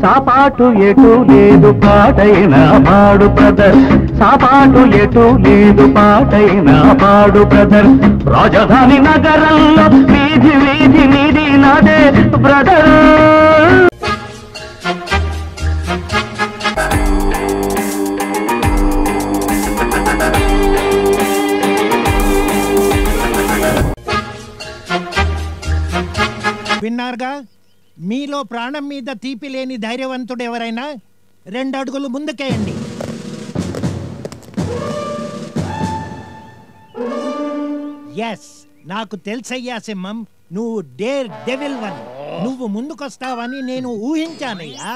సాపాటు ఎటు లేదు పాటైన పాడు బ్రదర్ సాపాటు ఎటు లేదు పాటైన పాడు బ్రదర్ రాజధాని నగరంలో వీధి వీధి నీది నాదే బ్రదర్ విన్నారుగా మీలో ప్రాణం మీద తీపి లేని ధైర్యవంతుడు ఎవరైనా రెండు అడుగులు ముందుకేయండి ఎస్ నాకు తెలుసయ్యా సింహం నువ్వు డేర్ డెవిల్ వన్ నువ్వు ముందుకొస్తావని నేను ఊహించానయ్యా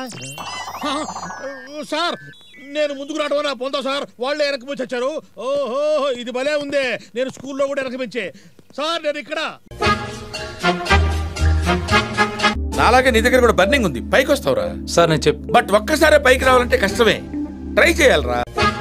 సార్ నేను ముందుకు రావడం నా పొందా సార్ వాళ్ళే వెనక్కి పోయి వచ్చారు ఓహో ఇది భలే ఉందే నేను స్కూల్లో కూడా వెనక్కి పెంచే సార్ నేను ఇక్కడ నాలాగే నీ దగ్గర కూడా బర్నింగ్ ఉంది పైకి వస్తావురా సార్ నేను చెప్ బట్ ఒక్కసారే పైకి రావాలంటే కష్టమే ట్రై చేయాలరా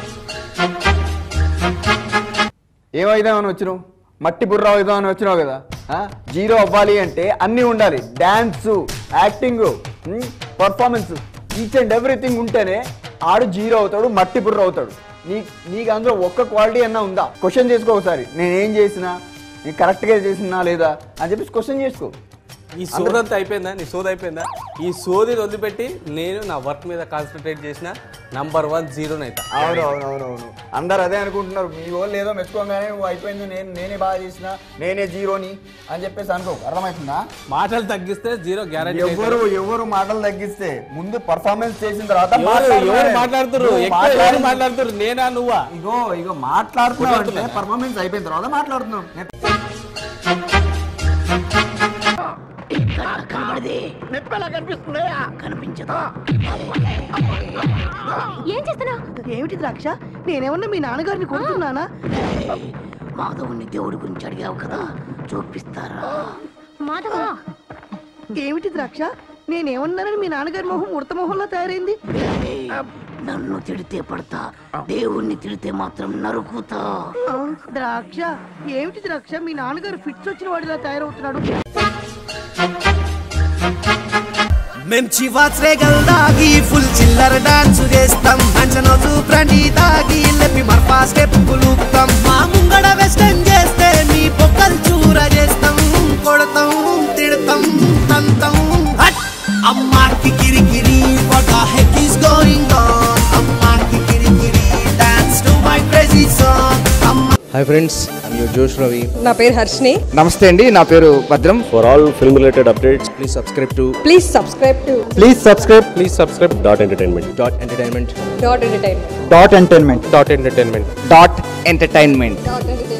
ఏమైదామని వచ్చినావు మట్టి బుర్ర అవుదామని వచ్చినావు కదా ఆ? జీరో అవ్వాలి అంటే అన్నీ ఉండాలి dance acting performance each and everything ఉంటేనే ఆడు జీరో అవుతాడు మట్టి బుర్ర అవుతాడు నీ నీకు అందులో ఒక్క క్వాలిటీ అన్నా ఉందా క్వశ్చన్ చేసుకో ఒకసారి నేనేం చేసినా నేను కరెక్ట్గా చేసినా లేదా అని చెప్పేసి క్వశ్చన్ చేసుకో ఈ సోదంతా అయిపోయిందా నీ సోది అయిపోయిందా ఈ సోదిని వదిలిపెట్టి నేను నా వర్క్ మీద కాన్సన్ట్రేట్ చేసిన నంబర్ వన్ జీరో అయితే అవును అవును అవును అవును అందరు అదే అనుకుంటున్నారు మీ వాళ్ళు ఏదో మెచ్చుకోగానే నువ్వు అయిపోయింది నేను నేనే బాగా చేసిన నేనే జీరోని అని చెప్పేసి అనుకో అర్థమవుతుందా మాటలు తగ్గిస్తే జీరో గ్యారంటీ ఎవరు ఎవరు మాటలు తగ్గిస్తే ముందు పర్ఫార్మెన్స్ చేసిన తర్వాత ఎవరు ఎవరు మాట్లాడాలి. మాట్లాడుతున్నారు నువ్వు ఎక్కువ ఎవరు మాట్లాడి- మాట్లాడుతున్నారు నేనా నువ్వా ఇగో ఇగో మాట్లాడుతున్నావు అంటే కుదరదులే. పర్ఫార్మెన్స్ అయిపోయిన తర్వాత మాట్లాడుతున్నాం ఏం చేస్తున్నావు ఏమిటి ద్రాక్ష నేనేమన్నా మీ నాన్నగారిని కొడుతున్నానా మాధవుని దేవుడి గురించి అడిగావు కదా చూపిస్తారా మాధవ ఏమిటి ద్రాక్ష నేనేమన్నానని మీ నాన్నగారి మొహం ఉడత మొహంలో తయారైంది నన్ను తిడితే పడతా దేవుణ్ణి తిడితే మాత్రం నరుకుతా ఆ, ద్రాక్ష ఏమిటి ద్రాక్ష మీ నాన్నగారు ఫిట్స్ వచ్చిన వాడిలా తయారవుతున్నాడు మేం చివాత్రే గల్దాగి ఫుల్ చిల్లర డాన్స్ చేస్తాం అంచనోజు బ్రాండీ తాగి లెప్పి మర్పా స్టెప్ కులుపుతాం మా ముంగడ వెస్టర్న్ చేస్తే మీ పొక్కలు చూర చేస్తాం కొడతాం తిడతాం తంతం హట్ అమ్మాకి కిరికిరి what the heck is going on అమ్మాకి కిరికిరి dance to my crazy song అమ్మ hi friends your Josh Ravi నా పేరు హర్షిని నమస్తే అండి నా పేరు Bhadram for all film related updates please subscribe to please subscribe to please subscribe please subscribe dot entertainment dot entertainment dot entertainment dot entertainment dot entertainment dot entertainment dot entertainment